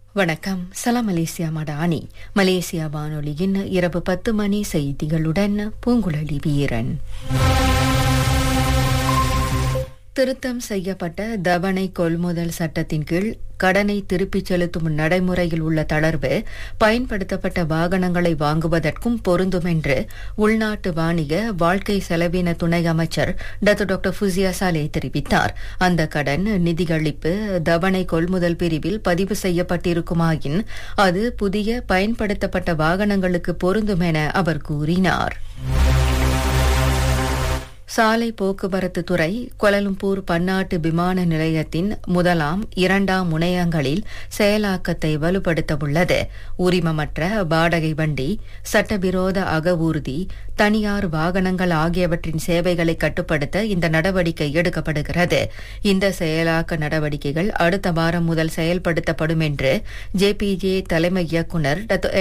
வணக்கம் சலாம் Malaysia Madani Malaysia வானொலியின் இரவு பத்து மணி செய்திகளுடன் பூங்குழலி வீரன் திருத்தம் செய்யப்பட்ட தவணை கொள்முதல் சட்டத்தின் கீழ் கடனை திருப்பிச் செலுத்தும் நடைமுறையில் உள்ள தளர்வு பயன்படுத்தப்பட்ட வாகனங்களை வாங்குவதற்கும் பொருந்தும் என்று உள்நாட்டு வாணிக வாழ்க்கை செலவின துணை அமைச்சர் டத்து டாக்டர் ஃபுசியா சாலே தெரிவித்தார் அந்த கடன் நிதியளிப்பு தவணை கொள்முதல் பிரிவில் பதிவு செய்யப்பட்டிருக்குமாயின் அது புதிய பயன்படுத்தப்பட்ட வாகனங்களுக்கு பொருந்தும் என அவர் கூறினார் சாலை போக்குவரத்து துறை கொலலும்பூர் பன்னாட்டு விமான நிலையத்தின் முதலாம் இரண்டாம் முனையங்களில் செயலாக்கத்தை வலுப்படுத்தவுள்ளது உரிமமற்ற வாடகை வண்டி சட்டவிரோத அகவூர்தி தனியார் வாகனங்கள் ஆகியவற்றின் சேவைகளை கட்டுப்படுத்த இந்த நடவடிக்கை எடுக்கப்படுகிறது இந்த செயலாக்க நடவடிக்கைகள் அடுத்த வாரம் முதல் செயல்படுத்தப்படும் என்று ஜேபிஜே தலைமை இயக்குநர்